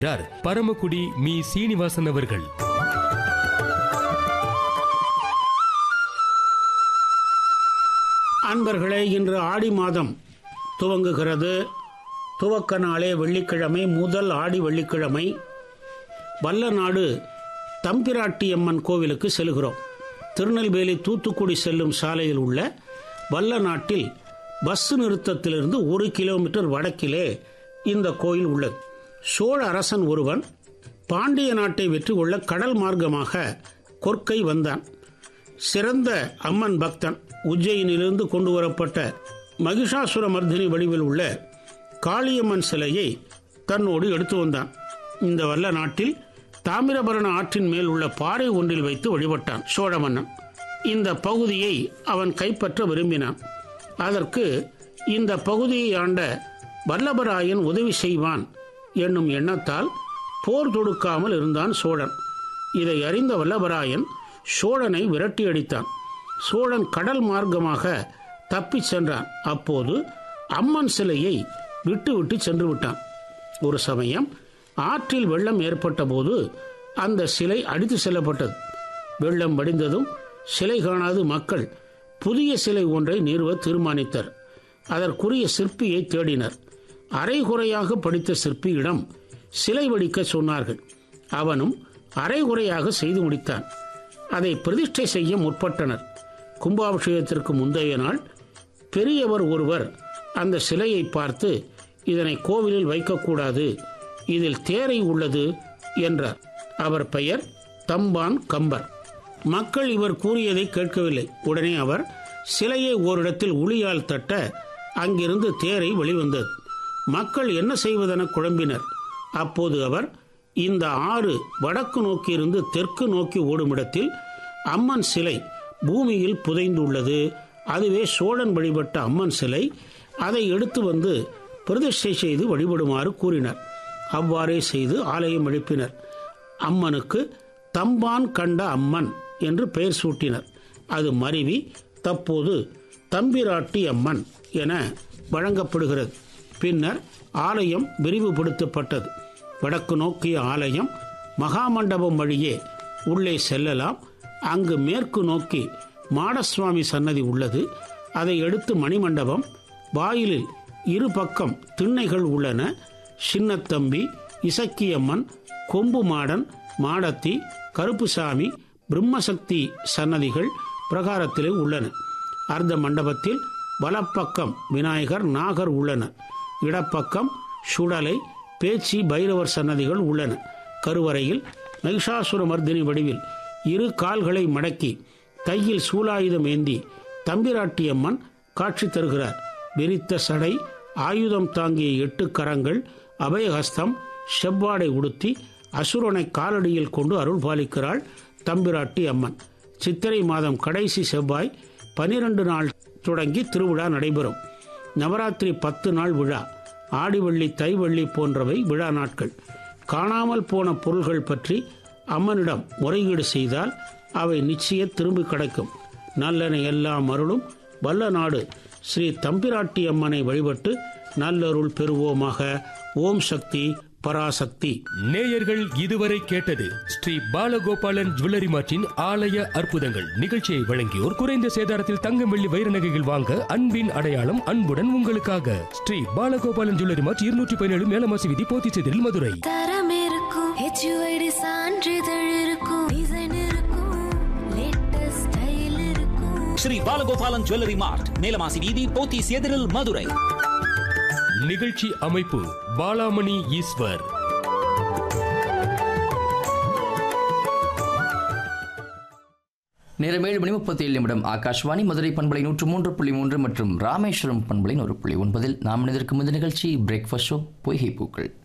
இருக்கிறார் பரமக்குடி மீ சீனிவாசன் அவர்கள் அன்பர்களே இன்று ஆடி மாதம் துவங்குகிறது துவக்க நாளே வெள்ளிக்கிழமை முதல் ஆடி வெள்ளிக்கிழமை வல்லநாடு தம்பிராட்டியம்மன் கோவிலுக்கு செல்கிறோம் திருநெல்வேலி தூத்துக்குடி செல்லும் சாலையில் உள்ள வல்லநாட்டில் பஸ் நிறுத்தத்திலிருந்து ஒரு கிலோமீட்டர் வடக்கிலே இந்த கோயில் உள்ளது சோழ அரசன் ஒருவன் பாண்டிய நாட்டை வெற்றி கொள்ள கடல் மார்க்கமாக கொற்கை வந்தான் சிறந்த அம்மன் பக்தன் உஜ்ஜயினிலிருந்து கொண்டு வரப்பட்ட மகிஷாசுர மர்தினி வடிவில் உள்ள காளியம்மன் சிலையை தன்னோடு எடுத்து வந்தான் இந்த வல்ல நாட்டில் தாமிரபரண ஆற்றின் மேல் உள்ள பாறை ஒன்றில் வைத்து வழிபட்டான் சோழ மன்னன் இந்த பகுதியை அவன் கைப்பற்ற விரும்பினான் அதற்கு இந்த பகுதியை ஆண்ட வல்லபராயன் உதவி செய்வான் என்னும் எண்ணத்தால் போர் தொடுக்காமல் இருந்தான் சோழன் இதை அறிந்த வல்லபராயன் சோழனை விரட்டி அடித்தான் சோழன் கடல் மார்க்கமாக தப்பிச் சென்றான் அப்போது அம்மன் சிலையை விட்டு விட்டு சென்று விட்டான் ஒரு சமயம் ஆற்றில் வெள்ளம் ஏற்பட்ட போது அந்த சிலை அடித்து செல்லப்பட்டது வெள்ளம் வடிந்ததும் சிலை காணாது மக்கள் புதிய சிலை ஒன்றை நிறுவ தீர்மானித்தர் அதற்குரிய சிற்பியை தேடினர் அரைகுறையாக படித்த சிற்பியிடம் சிலை வடிக்க சொன்னார்கள் அவனும் அரைகுறையாக செய்து முடித்தான் அதை பிரதிஷ்டை செய்ய முற்பட்டனர் கும்பாபிஷேகத்திற்கு முந்தைய நாள் பெரியவர் ஒருவர் அந்த சிலையை பார்த்து இதனை கோவிலில் வைக்கக்கூடாது இதில் தேரை உள்ளது என்றார் அவர் பெயர் தம்பான் கம்பர் மக்கள் இவர் கூறியதை கேட்கவில்லை உடனே அவர் சிலையை ஓரிடத்தில் உளியால் தட்ட அங்கிருந்து தேரை வெளிவந்தது மக்கள் என்ன செய்வதென குழம்பினர் அப்போது அவர் இந்த ஆறு வடக்கு நோக்கியிருந்து தெற்கு நோக்கி ஓடுமிடத்தில் அம்மன் சிலை பூமியில் புதைந்துள்ளது அதுவே சோழன் வழிபட்ட அம்மன் சிலை அதை எடுத்து வந்து பிரதிஷ்டை செய்து வழிபடுமாறு கூறினர் அவ்வாறே செய்து ஆலயம் எழுப்பினர் அம்மனுக்கு தம்பான் கண்ட அம்மன் என்று பெயர் சூட்டினர் அது மருவி தற்போது தம்பிராட்டி அம்மன் என வழங்கப்படுகிறது பின்னர் ஆலயம் விரிவுபடுத்தப்பட்டது வடக்கு நோக்கிய ஆலயம் மகாமண்டபம் வழியே உள்ளே செல்லலாம் அங்கு மேற்கு நோக்கி மாடசுவாமி சன்னதி உள்ளது அதை எடுத்து மணிமண்டபம் வாயிலில் இரு பக்கம் திண்ணைகள் உள்ளன சின்னத்தம்பி இசக்கியம்மன் கொம்பு மாடன் மாடத்தி கருப்புசாமி பிரம்மசக்தி சன்னதிகள் பிரகாரத்திலே உள்ளன அர்த்த மண்டபத்தில் வலப்பக்கம் விநாயகர் நாகர் உள்ளனர் இடப்பக்கம் சுடலை பேச்சி பைரவர் சன்னதிகள் உள்ளன கருவறையில் மகிஷாசுர மர்தினி வடிவில் இரு கால்களை மடக்கி கையில் சூலாயுதம் ஏந்தி தம்பிராட்டியம்மன் காட்சி தருகிறார் விரித்த சடை ஆயுதம் தாங்கிய எட்டு கரங்கள் அபயஹஸ்தம் செவ்வாடை உடுத்தி அசுரனை காலடியில் கொண்டு அருள் பாலிக்கிறாள் தம்பிராட்டி அம்மன் சித்திரை மாதம் கடைசி செவ்வாய் பனிரெண்டு நாள் தொடங்கி திருவிழா நடைபெறும் நவராத்திரி பத்து நாள் விழா ஆடிவள்ளி தைவள்ளி போன்றவை விழா நாட்கள் காணாமல் போன பொருள்கள் பற்றி அம்மனிடம் முறையீடு செய்தால் அவை நிச்சய திரும்பி கிடைக்கும் நல்லன எல்லாம் அருளும் வல்ல நாடு ஸ்ரீ தம்பிராட்டி அம்மனை வழிபட்டு நல்லருள் பெறுவோமாக ஓம் சக்தி பராசக்தி நேயர்கள் இதுவரை கேட்டது ஸ்ரீ பாலகோபாலன் ஜுவல்லரி மார்ட்டின் ஆலய அற்புதங்கள் நிகழ்ச்சியை வழங்கியோர் குறைந்த சேதாரத்தில் தங்கம் வெள்ளி வைர நகைகள் வாங்க அன்பின் அடையாளம் அன்புடன் உங்களுக்காக ஸ்ரீ பாலகோபாலன் ஜுவல்லரி மார்ட் இருநூற்றி பதினேழு மேலமாசி விதி போத்திச்செதில் மதுரை தரம் இருக்கும் ஹெச்யூஐடி சான்றிதழ் இருக்கும் டிசைன் இருக்கும் லேட்டஸ்ட் ஸ்டைல் இருக்கும் ஸ்ரீ பாலகோபாலன் ஜுவல்லரி மார்ட் மேலமாசி வீதி போத்தீஸ் எதிரில் மதுரை நிகழ்ச்சி அமைப்பு பாலாமணி ஈஸ்வர் நேரம் ஏழு மணி முப்பத்தி ஏழு நிமிடம் ஆகாஷ்வாணி மதுரை பண்பலை நூற்று மூன்று புள்ளி மூன்று மற்றும் ராமேஸ்வரம் பண்பலை நூறு புள்ளி ஒன்பதில் நாம் இணைந்திருக்கும் இந்த நிகழ்ச்சி பிரேக்ஃபாஸ்ட் ஷோ பொய்கை பூக்கள்